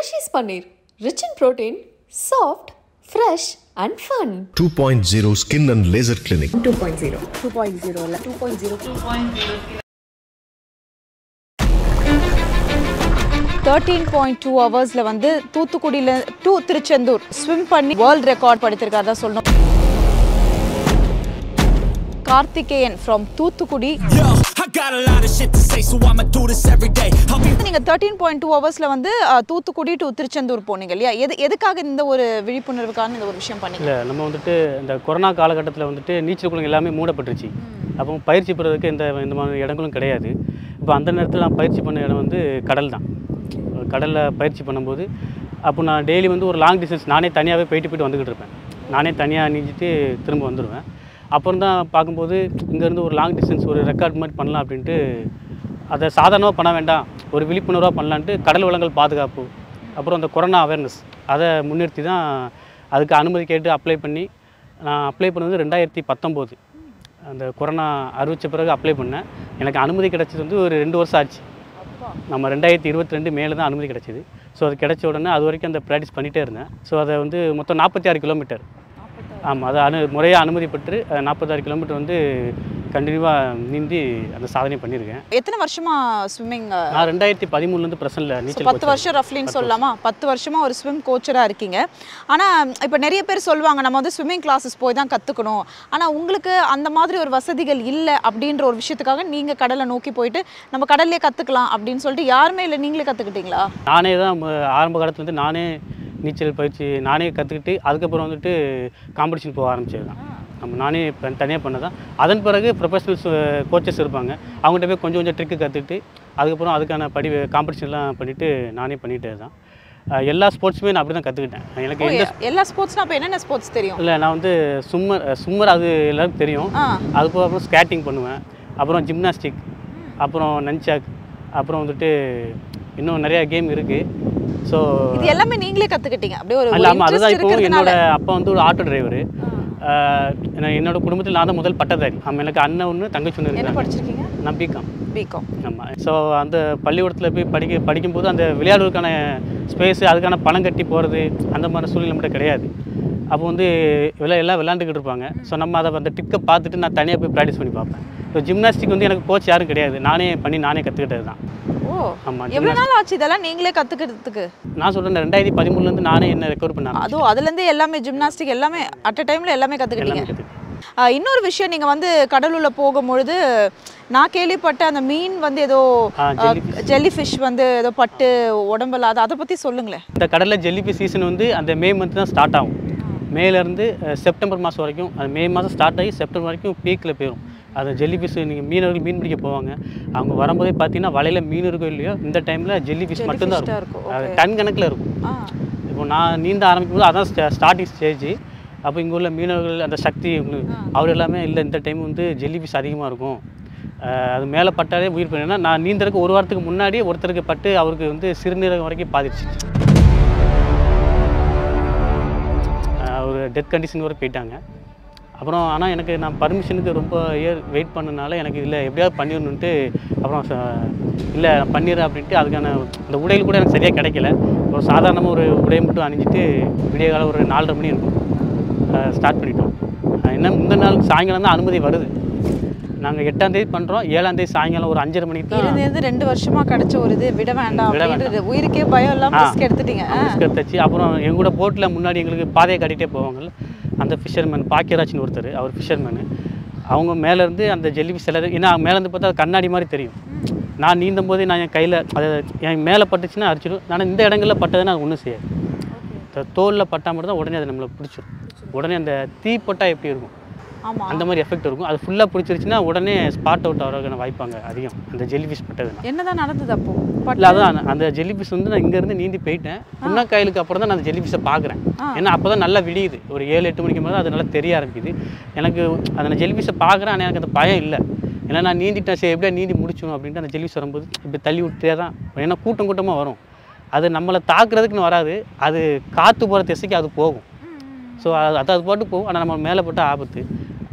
Hershey's Paneer, rich in protein, soft, fresh, and fun. 2.0 Skin and Laser Clinic. 2.0 thirteen point two ஹவர்ஸில் வந்து தூத்துக்குடியில் to Tiruchendur swim பண்ணி world record படித்திருக்காரு சொல்லணும் Karthikeyan from Thoothukudi Yo, I got a lot of shit to say, so I'ma do this every day. I'll be நீங்க thirteen point two ஹவர்ஸ்ல வந்து ah, Thoothukudi to Tiruchendur போனீங்க இல்லையா எது எதுக்காக இந்த ஒரு விழிப்புணர்வுக்கான இந்த ஒரு விஷயம் பண்ணீங்க இல்லை நம்ம வந்துட்டு இந்த கொரோனா காலகட்டத்தில் வந்துட்டு நீச்சல் குளம் எல்லாமே மூடப்பட்டுருச்சு அப்போ பயிற்சி பெறதுக்கு இந்த இந்த மாதிரி இடங்களும் கிடையாது இப்போ அந்த நேரத்தில் நான் பயிற்சி பண்ண இடம் வந்து கடல் தான் கடலில் பயிற்சி பண்ணும்போது அப்போ நான் டெய்லி வந்து ஒரு லாங் டிஸ்டன்ஸ் நானே தனியாகவே போயிட்டு போயிட்டு வந்துக்கிட்டு இருப்பேன் நானே தனியாக நீஞ்சிட்டு திரும்ப வந்துடுவேன் அப்புறம் தான் பார்க்கும்போது இங்கேருந்து ஒரு லாங் டிஸ்டன்ஸ் ஒரு ரெக்கார்ட் மாதிரி பண்ணலாம் அப்படின்ட்டு அதை சாதாரணமாக பண்ண வேண்டாம் ஒரு விழிப்புணர்வாக பண்ணலான்ட்டு கடல் வளங்கள் பாதுகாப்பு அப்புறம் அந்த கொரோனா அவேர்னஸ் அதை முன்னிறுத்தி தான் அதுக்கு அனுமதி கேட்டு அப்ளை பண்ணி நான் அப்ளை பண்ணது ரெண்டாயிரத்தி பத்தொம்போது அந்த கொரோனா அறிவித்த பிறகு அப்ளை பண்ணேன் எனக்கு அனுமதி கிடைச்சது வந்து ஒரு ரெண்டு வருஷம் ஆச்சு நம்ம ரெண்டாயிரத்தி இருபத்தி ரெண்டு மேலே தான் அனுமதி கிடைச்சிது ஸோ அது கிடைச்ச உடனே அது வரைக்கும் அந்த ப்ராக்டிஸ் பண்ணிகிட்டே இருந்தேன் ஸோ அதை வந்து மொத்தம் நாற்பத்தி ஆறு கிலோமீட்டர் ஆமாம் அதை அனு முறையாக அனுமதி பெற்று நாற்பத்தாறு கிலோமீட்டர் வந்து கண்டினியூவாக நீந்தி அந்த சாதனை பண்ணியிருக்கேன் எத்தனை வருஷமா ஸ்விம்மிங் நான் ரெண்டாயிரத்தி பதிமூணுலேருந்து பிரசனில் நீச்சல் பத்து வருஷம் ரஃப்லின்னு சொல்லலாமா பத்து வருஷமா ஒரு ஸ்விம் கோச்சராக இருக்கீங்க ஆனால் இப்போ நிறைய பேர் சொல்லுவாங்க நம்ம வந்து ஸ்விம்மிங் கிளாஸஸ் போய் தான் கற்றுக்கணும் ஆனால் உங்களுக்கு அந்த மாதிரி ஒரு வசதிகள் இல்லை அப்படின்ற ஒரு விஷயத்துக்காக நீங்கள் கடலை நோக்கி போயிட்டு நம்ம கடல்லே கற்றுக்கலாம் அப்படின்னு சொல்லிட்டு யாருமே இல்லை நீங்களே கற்றுக்கிட்டீங்களா நானே தான் ம- ஆரம்ப காலத்துல வந்து நானே நீச்சல் பயிற்சி நானே கற்றுக்கிட்டு அதுக்கப்புறம் வந்துட்டு காம்படிஷன் போக ஆரம்பிச்சது தான் நம்ம நானே தனியாக பண்ணதான் அதன் பிறகு ப்ரொஃபஷனல்ஸ் கோச்சஸ் இருப்பாங்க அவங்ககிட்ட போய் கொஞ்சம் கொஞ்சம் ட்ரிக்கு கற்றுக்கிட்டு அதுக்கப்புறம் அதுக்கான படி காம்படிஷன்லாம் பண்ணிவிட்டு நானே பண்ணிகிட்டே தான் அஹ் எல்லா ஸ்போர்ட்ஸுமே நான் அப்படி தான் கற்றுக்கிட்டேன் எனக்கு ஓ, எந்த எ- எல்லா ஸ்போர்ட்ஸ்னா அப்போ என்னென்ன ஸ்போர்ட்ஸ் தெரியும் இல்லை நான் வந்து சும்மர் சும்மர் அது எல்லாருக்கும் தெரியும் ஆ அது போக அப்புறம் ஸ்கேட்டிங் பண்ணுவேன் அப்புறம் ஜிம்னாஸ்டிக் அப்புறம் நன்சாக் அப்புறம் வந்துட்டு இன்னும் நிறையா கேம் இருக்குது ஸோ இது எல்லாமே நீங்களே கற்றுக்கிட்டீங்க அப்படியே ஒரு அல்ல ஆமாம் அதுதான் இப்போ இன்ட்ரெஸ்ட் என்னோட இருக்கிறதுனால அப்பா வந்து ஒரு ஆட்டோ டிரைவரு என்னோட குடும்பத்தில் நான் தான் முதல் பட்டதாரி ஆமாம் எனக்கு அண்ணன் ஒன்று தங்கச்சி ஒன்று என்ன இருக்காங்க படிச்சிருக்கீங்க நான் பிகாம் பிகாம் ஆமாம் ஸோ அந்த பள்ளிக்கூடத்தில் போய் படிக்க படிக்கும்போது அந்த விளையாடுறதுக்கான ஸ்பேஸ் அதுக்கான பணம் கட்டி போகிறது அந்த மாதிரி சூழ்நிலை மட்டும் கிடையாது அப்போ வந்து விளை எல்லாம் விளாண்டுக்கிட்டு இருப்பாங்க ஸோ நம்ம அதை அந்த டிக்கை பார்த்துட்டு நான் தனியாக போய் ப்ராக்டிஸ் பண்ணி பார்ப்பேன் ஸோ ஜிம்னாஸ்டிக் வந்து எனக்கு கோச் யாரும் கிடையாது நானே பண்ணி நானே கற்றுக்கிட்டது தான் ஓ ஆமாம் எவ்வளோ நாள் ஆச்சு இதெல்லாம் நீங்களே கற்றுக்கிறதுக்கு நான் சொல்கிறேன் ரெண்டாயிரத்தி பதிமூணுலேருந்து நானே என்ன ரெக்கவர் பண்ண ஆரம்பிச்சேன். அதுவும் அதுலேருந்தே எல்லாமே ஜிம்னாஸ்டிக் எல்லாமே அட் அ டைமில் எல்லாமே எல்லாமே கற்றுக்கிட்டீங்க கற்றுக்கிட்டேன் இன்னொரு விஷயம் நீங்கள் வந்து கடலுள்ள போகும்பொழுது நான் கேள்விப்பட்ட அந்த மீன் வந்து ஏதோ ஆ, jellyfish. ஜெல்லி ஃபிஷ் வந்து ஏதோ பட்டு உடம்புல அது அதை பற்றி சொல்லுங்களேன் இந்த கடலில் ஜெல்லிபி சீசன் வந்து அந்த மே மந்த் தான் ஸ்டார்ட் ஆகும் மேலேருந்து செப்டம்பர் மாதம் வரைக்கும் அது மே மாதம் ஸ்டார்ட் ஆகி செப்டம்பர் வரைக்கும் பீக்கில் போயிடும் அது ஜெல்லி ஃபிஷ் நீங்கள் மீனவர்கள் மீன் பிடிக்க போவாங்க அவங்க வரும்போதே பார்த்தீங்கன்னா வலையில் மீன் இருக்கோ இல்லையோ இந்த டைமில் ஜெல்லி ஃபிஷ் மட்டும்தான் Jellyfish தான் இருக்கும் இருக்கும், அது டன் கணக்கில் இருக்கும் ஆ இப்போ நான் நீந்த ஆரம்பிக்கும் போது அதான் ஸ்டார்டிங் ஸ்டேஜ் அப்போ இங்கே உள்ள மீனவர்கள் அந்த சக்தி உங்களுக்கு அவர் எல்லாமே இல்லை இந்த டைம் வந்து ஜெல்லி ஃபிஷ் அதிகமாக இருக்கும் அஹ் அது மேலே பட்டாலே உயிர் போயிடும் நான் நீந்தறதுக்கு ஒரு வாரத்துக்கு முன்னாடி ஒருத்தருக்கு பட்டு அவருக்கு வந்து சிறுநீரகம் வரைக்கும் பாதிச்சிச்சு அஹ் ஒரு டெத் கண்டிஷன் வரை போயிட்டாங்க அப்புறம் ஆனால் எனக்கு நான் பர்மிஷனுக்கு ரொம்ப இயர் வெயிட் பண்ணனால எனக்கு இல்லை எப்படியாவது பண்ணிடணுன்ட்டு அப்புறம் ச- இல்லை நான் பண்ணிடுறேன் அப்படின்ட்டு அதுக்கான அந்த உடைகள் கூட எனக்கு சரியாக கிடைக்கல ஒரு சாதாரணமாக ஒரு உடையை மட்டும் அணிஞ்சிட்டு விடிய காலம் ஒரு நாலரை மணி இருக்கும் ஸ்டார்ட் பண்ணிட்டோம் அஹ் என்ன முந்தின நாள் சாயங்காலம் தான் அனுமதி வருது நாங்கள் எட்டாம் தேதி பண்ணுறோம் ஏழாம் தேதி சாயங்காலம் ஒரு அஞ்சரை மணிக்கு தான் இருந்தது ரெண்டு வருஷமா கிடைச்ச ஒரு இது விட வேண்டாம் விட அப்படின்றது உயிருக்கே பயம் இல்லாம ஆ. ரிஸ்க் எடுத்துட்டீங்க ஆ. பிஸ்கட் தச்சு அப்புறம் எங்க கூட போட்டில் முன்னாடி எங்களுக்கு பாதையை காட்டிகிட்டே போவாங்கல்ல அந்த ஃபிஷர்மேன் பாக்கியராஜ்னு ஒருத்தர் அவர் ஃபிஷர்மேனு அவங்க மேலேருந்து அந்த ஜெல்லி ஃபிஷ் எல்லாம் ஏன்னா மேலேருந்து பார்த்தா அது கண்ணாடி மாதிரி தெரியும் நான் நீந்தும் போதே நான் என் கையில் அதை என் மேலே பட்டுச்சுன்னா அரிச்சிடும் ஆனால் இந்த இடங்களில் பட்டதுன்னா அது ஒன்றும் செய்யாது இந்த தோலில் பட்டா மட்டும் தான் உடனே அதை நம்மளை பிடிச்சிரும் உடனே அந்த தீ பட்டா எப்படி இருக்கும் ஆமா அந்த மாதிரி எஃபெக்ட் இருக்கும் அது ஃபுல்லாக பிடிச்சிருச்சுன்னா உடனே ஸ்பாட் அவுட் ஆகிறதுக்கான வாய்ப்பாங்க அதிகம் அந்த ஜெல்லி ஃபிஷ் பட்டதுன்னா என்னதான் நடந்தது அப்போ பட் இல்லை அதான் அந்த ஜெல்லி ஃபிஷ் வந்து நான் இங்கேருந்து நீந்தி போயிட்டேன் புண்ணக்காயலுக்கு அப்புறம் தான் நான் அந்த ஜெல்லி ஃபிஷ்ஷை பார்க்குறேன் ஏன்னா அப்போ தான் நல்லா விடியுது ஒரு ஏழு எட்டு மணிக்கு மேலே அது நல்லா தெரிய ஆரம்பிக்குது எனக்கு அந்த நான் ஜெல்லி ஃபிஷ்ஷை பார்க்குறேன் ஆனால் எனக்கு அந்த பயம் இல்லை ஏன்னா நான் நீந்திட்டேன் சரி எப்படியா நீந்தி முடிச்சோம் அப்படின்ட்டு அந்த ஜெல்லி ஃபிஷ் வரும்போது இப்படி தள்ளி விட்டே தான் ஏன்னா கூட்டம் கூட்டமாக வரும் அது நம்மளை தாக்குறதுக்குன்னு வராது அது காற்று போகிற திசைக்கு அது போகும் ஸோ அது அது அது பாட்டு போகும் ஆனால் நம்ம மேலே போட்டால் ஆபத்து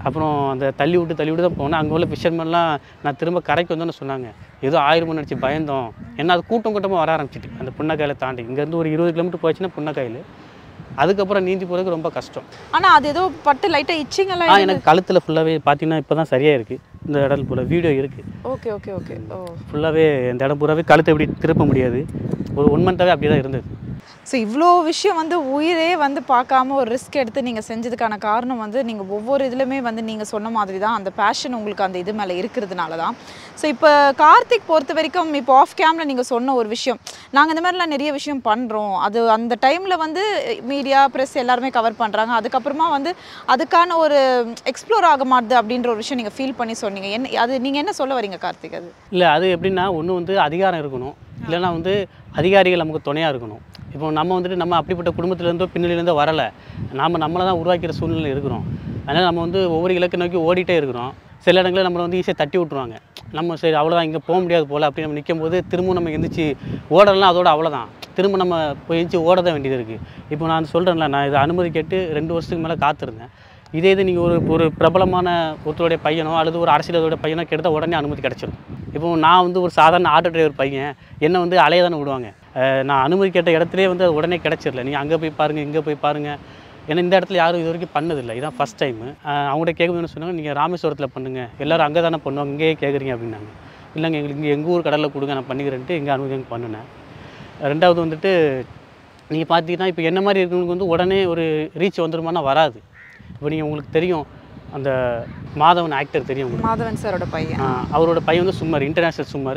அப்புறம் அந்த தள்ளி விட்டு தள்ளி விட்டு தான் போனேன் அங்கே உள்ள ஃபிஷர்மேன்லாம் நான் திரும்ப கரைக்கு வந்தோன்னு சொன்னாங்க ஏதோ ஆயிரம் நினச்சி பயந்தோம் ஏன்னா அது கூட்டம் கூட்டமாக வர ஆரம்பிச்சிட்டு அந்த புன்னக்காயில தாண்டி இங்கேருந்து ஒரு இருபது கிலோமீட்டர் போச்சுன்னா புன்னக்காயில் அதுக்கப்புறம் நீந்தி போகிறதுக்கு ரொம்ப கஷ்டம் ஆனா அது ஏதோ பட்டு லைட்டா இச்சிங் ஆ எல்லாம் எனக்கு கழுத்தில் ஃபுல்லாகவே பார்த்தீங்கன்னா இப்போ தான் சரியாக இருக்குது இந்த இடம் பூரா வீடியோ இருக்குது ஓகே ஓகே ஓகே ஓ ஃபுல்லாகவே இந்த இடம் பூராவே கழுத்தை எப்படி திருப்ப முடியாது ஒரு ஒன் மந்த்தாகவே அப்படியே தான் இருந்தது ஸோ இவ்வளோ விஷயம் வந்து உயிரே வந்து பார்க்காம ஒரு ரிஸ்க் எடுத்து நீங்கள் செஞ்சதுக்கான காரணம் வந்து நீங்கள் ஒவ்வொரு இதுலையுமே வந்து நீங்கள் சொன்ன மாதிரி தான் அந்த பேஷன் உங்களுக்கு அந்த இது மேலே இருக்கிறதுனால தான் ஸோ இப்போ கார்த்திக் பொறுத்த வரைக்கும் இப்போ ஆஃப் கேமில் நீங்கள் சொன்ன ஒரு விஷயம் நாங்கள் இந்த மாதிரிலாம் நிறைய விஷயம் பண்ணுறோம் அது அந்த டைமில் வந்து மீடியா ப்ரெஸ் எல்லாருமே கவர் பண்ணுறாங்க அதுக்கப்புறமா வந்து அதுக்கான ஒரு எக்ஸ்ப்ளோர் ஆக மாட்டுது அப்படின்ற ஒரு விஷயம் நீங்கள் ஃபீல் பண்ணி சொன்னீங்க என்ன அது நீங்கள் என்ன சொல்ல வரீங்க கார்த்திக் அது இல்லை அது எப்படின்னா ஒன்று வந்து அதிகாரம் இருக்கணும் இல்லைன்னா வந்து அதிகாரிகள் நமக்கு துணையாக இருக்கணும் இப்போ நம்ம வந்துட்டு நம்ம அப்படிப்பட்ட குடும்பத்துலேருந்தோ பின்னணியிலேருந்தோ வரலை நாம் நம்மளை தான் உருவாக்கிற சூழ்நிலை இருக்கிறோம் அதனால் நம்ம வந்து ஒவ்வொரு இலக்கை நோக்கி ஓடிட்டே இருக்கிறோம் சில இடங்களில் நம்மளை வந்து ஈஸியாக தட்டி விட்ருவாங்க நம்ம சரி அவ்வளோதான் இங்கே போக முடியாது போல் அப்படி நம்ம நிற்கும் போது திரும்ப நம்ம எந்திரிச்சு ஓடலாம் அதோட அவ்வளோதான் திரும்ப நம்ம போய் எந்திரிச்சு ஓட தான் வேண்டியது இருக்குது இப்போ நான் சொல்கிறேன்ல நான் இதை அனுமதி கேட்டு ரெண்டு வருஷத்துக்கு மேலே காத்திருந்தேன் இதே இது நீங்கள் ஒரு ஒரு பிரபலமான ஒருத்தருடைய பையனோ அல்லது ஒரு அரசியலோட பையனோ கெடுத்தால் உடனே அனுமதி கிடச்சிடும் இப்போ நான் வந்து ஒரு சாதாரண ஆட்டோ டிரைவர் பையன் என்னை வந்து அலைய தானே விடுவாங்க அஹ் நான் அனுமதி கேட்ட இடத்துலேயே வந்து அது உடனே கிடச்சிடல நீங்கள் அங்கே போய் பாருங்கள் இங்கே போய் பாருங்கள் ஏன்னா இந்த இடத்துல யாரும் இது வரைக்கும் பண்ணதில்லை இதான் ஃபஸ்ட் டைமு அவங்கள்ட்ட கேட்கும்போது என்ன சொன்னாங்க நீங்கள் ராமேஸ்வரத்தில் பண்ணுங்கள் எல்லோரும் அங்கே தானே பண்ணுவாங்க இங்கேயே கேட்குறீங்க அப்படின்னாங்க இல்லைங்க எங்களுக்கு இங்கே எங்கள் ஊர் கடலில் கொடுங்க நான் பண்ணிக்கிறேன்ட்டு இங்கே அனுமதி வாங்கி பண்ணினேன் ரெண்டாவது வந்துட்டு நீங்கள் பார்த்தீங்கன்னா இப்போ என்ன மாதிரி இருக்கவங்களுக்கு வந்து உடனே ஒரு ரீச் வந்துருமானா வராது இப்போ நீங்கள் உங்களுக்கு தெரியும் அந்த மாதவன் ஆக்டர் தெரியும் உங்களுக்கு மாதவன் சாரோட பையன் ஆஹ் அவரோட பையன் வந்து சும்மார் இன்டர்நேஷ்னல் சும்மார்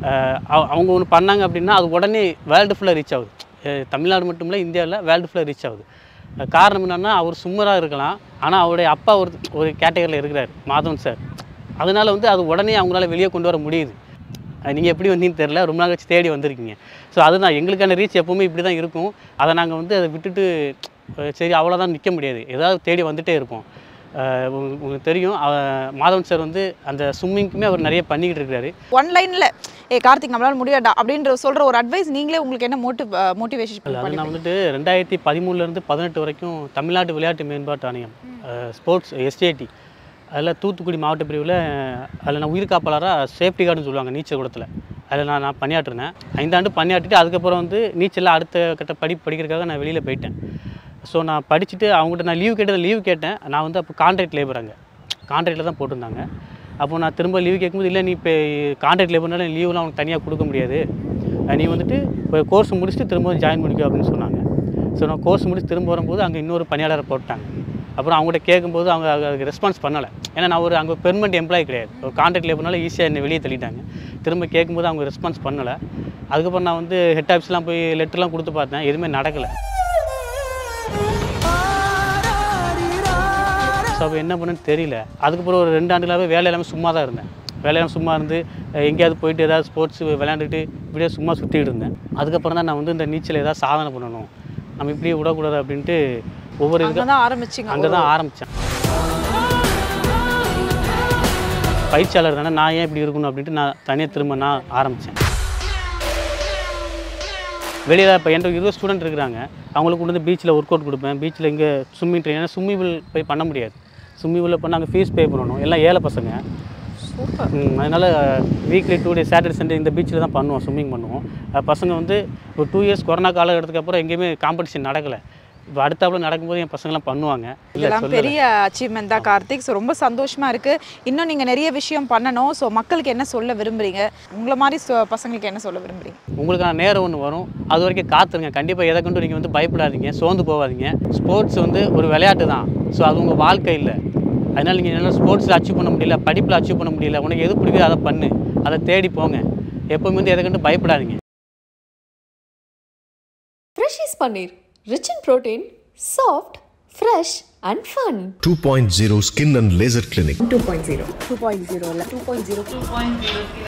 அவங்க ஒன்று பண்ணாங்க அப்படின்னா அது உடனே வேர்ல்டு ஃபுல்லாக ரீச் ஆகுது அஹ் தமிழ்நாடு மட்டும் இல்லை இந்தியாவில் வேர்ல்டு ஃபுல்லாக ரீச் ஆகுது அஹ் காரணம் என்னென்னா அவர் சும்மராக இருக்கலாம் ஆனால் அவருடைய அப்பா ஒரு ஒரு கேட்டகரியில் இருக்கிறார் மாதவன் சார் அதனால வந்து அது உடனே அவங்களால வெளியே கொண்டு வர முடியுது நீங்கள் எப்படி வந்தீங்கன்னு தெரில ரொம்ப நாள் கழிச்சு தேடி வந்திருக்கீங்க ஸோ அதுதான் எங்களுக்கான ரீச் எப்போவுமே இப்படி தான் இருக்கும் அதை நாங்கள் வந்து அதை விட்டுட்டு அஹ் சரி அவ்வளோதான் நிற்க முடியாது ஏதாவது தேடி வந்துட்டே இருப்போம் அஹ் உங்களுக்கு உங்களுக்கு தெரியும் அவ- மாதவன் சார் வந்து அந்த ஸ்விம்மிங்க்குமே அவர் நிறைய பண்ணிக்கிட்டு இருக்காரு ஒன் லைன்ல ஏ கார்த்திக் நம்மளால முடியாதா அப்படின்ற சொல்ற ஒரு அட்வைஸ் நீங்களே உங்களுக்கு என்ன மோட்டிவ் மோட்டிவேஷன் அது பண்ணி நான் வந்துட்டு ரெண்டாயிரத்தி பதிமூணுலேருந்து பதினெட்டு வரைக்கும் தமிழ்நாட்டு விளையாட்டு மேம்பாட்டு ஆணையம் ஸ்போர்ட்ஸ் எஸ்டிஐடி அதில் தூத்துக்குடி மாவட்ட பிரிவில் அதில் நான் உயிர் காப்பாளராக சேஃப்டி கார்டுன்னு சொல்லுவாங்க நீச்சல் குளத்தில் அதில் நான் நான் பணியாற்றினேன் ஐந்தாண்டு பணியாற்றிட்டு அதுக்கப்புறம் வந்து நீச்சலில் அடுத்த கட்ட படிப்பு படிக்கிறதுக்காக நான் வெளியில் போயிட்டேன் ஸோ நான் படிச்சுட்டு அவங்ககிட்ட நான் லீவ் கேட்டது லீவ் கேட்டேன் நான் வந்து அப்போ கான்ட்ராக்ட் லேபர் அங்கே கான்ட்ராக்டில் தான் போட்டிருந்தாங்க அப்போ நான் திரும்ப லீவ் கேட்கும்போது இல்லை நீ இப்போ கான்ட்ராக்ட் லேபர்னால லீவ்லாம் அவனுக்கு தனியாக கொடுக்க முடியாது அஹ் நீ வந்துட்டு இப்போ கோர்ஸ் முடிச்சுட்டு திரும்ப ஜாயின் பண்ணிக்கோ அப்படின்னு சொன்னாங்க ஸோ நான் கோர்ஸ் முடிச்சு திரும்ப வரும்போது அங்கே இன்னொரு பணியாளரை போட்டாங்க அப்புறம் அவங்ககிட்ட கேட்கும்போது அவங்க அதுக்கு ரெஸ்பான்ஸ் பண்ணலை ஏன்னா நான் ஒரு அங்கே பெர்மனெண்ட் எம்ப்ளாயி கிடையாது ஒரு கான்ட்ராக்ட் லேபர்னால ஈஸியாக என்னை வெளியே தள்ளிட்டாங்க திரும்ப கேட்கும்போது அவங்க ரெஸ்பான்ஸ் பண்ணலை அதுக்கப்புறம் நான் வந்து ஹெட் ஆஃபீஸ்லாம் போய் லெட்டர்லாம் கொடுத்து பார்த்தேன் எதுவுமே நடக்கலை ஸோ அப்போ என்ன பண்ணுன்னு தெரியல அதுக்கப்புறம் ஒரு ரெண்டு ஆண்டுகளாகவே வேலை இல்லாமல் சும்மா தான் இருந்தேன் வேலை இல்லாமல் சும்மா இருந்து அஹ் எங்கேயாவது போயிட்டு ஏதாவது ஸ்போர்ட்ஸ் விளையாண்டுட்டு இப்படியே சும்மா சுற்றிட்டு இருந்தேன் அதுக்கப்புறம் தான் நான் வந்து இந்த நீச்சல் ஏதாவது சாதனை பண்ணணும் நம்ம இப்படியே விடக்கூடாது அப்படின்ட்டு ஒவ்வொரு இதுக்கு அங்கதான் ஆரம்பிச்சிங்க அங்கே தான் ஆரம்பித்தேன் பயிற்சியாளர் தானே நான் ஏன் இப்படி இருக்கணும் அப்படின்ட்டு நான் தனியாக திரும்ப நான் ஆரம்பித்தேன் வெளியில் இப்போ என்கிட்ட இருபது ஸ்டூடெண்ட் இருக்கிறாங்க அவங்களுக்கு கொண்டு வந்து பீச்சில் ஒர்க் அவுட் கொடுப்பேன் பீச்சில் இங்கே ஸ்விம்மிங் ட்ரெயின் ஏன்னா ஸ்விம்மிங் பூல் போய் பண்ண முடியாது ஸ்விம்மிங் பூலில் பண்ண அங்கே ஃபீஸ் பே பண்ணணும் எல்லாம் ஏழை பசங்க சூப்பர் ம், அதனால் weekly two days Saturday Sunday இந்த பீச்சில் தான் பண்ணுவோம் ஸ்விம்மிங் பண்ணுவோம் அஹ் பசங்க வந்து ஒரு டூ இயர்ஸ் கொரோனா காலகட்டத்துக்கு அப்புறம் எங்கேயுமே காம்படிஷன் நடக்கலை இப்போ அடுத்தாப்புல நடக்கும்போது என் பசங்களாம் பண்ணுவாங்க இல்லை இதெல்லாம் சொல்லலை பெரிய அச்சீவ்மெண்ட் தான் கார்த்திக் ஸோ ரொம்ப சந்தோஷமா இருக்கு இன்னும் நீங்க நிறைய விஷயம் பண்ணணும் ஸோ மக்களுக்கு என்ன சொல்ல விரும்புறீங்க உங்களை மாதிரி சொ- பசங்களுக்கு என்ன சொல்ல விரும்புறீங்க உங்களுக்கான நேரம் ஒன்று வரும் அது வரைக்கும் காத்துருங்க கண்டிப்பாக எதை கொண்டு நீங்கள் வந்து பயப்படாதீங்க சோர்ந்து போகாதீங்க ஸ்போர்ட்ஸ் வந்து ஒரு விளையாட்டு தான் ஸோ அது உங்கள் வாழ்க்கை இல்லை அதனால் நீங்கள் நல்லா ஸ்போர்ட்ஸில் அச்சீவ் பண்ண முடியல படிப்பில் அச்சீவ் பண்ண முடியல உனக்கு எது பிடிக்குதோ அதை பண்ணு அதை தேடி போங்க எப்பவுமே வந்து எதை கண்டு பயப்படாதீங்க Freshies Paneer, rich in protein, soft, fresh, and fun. 2.0 Skin and Laser Clinic.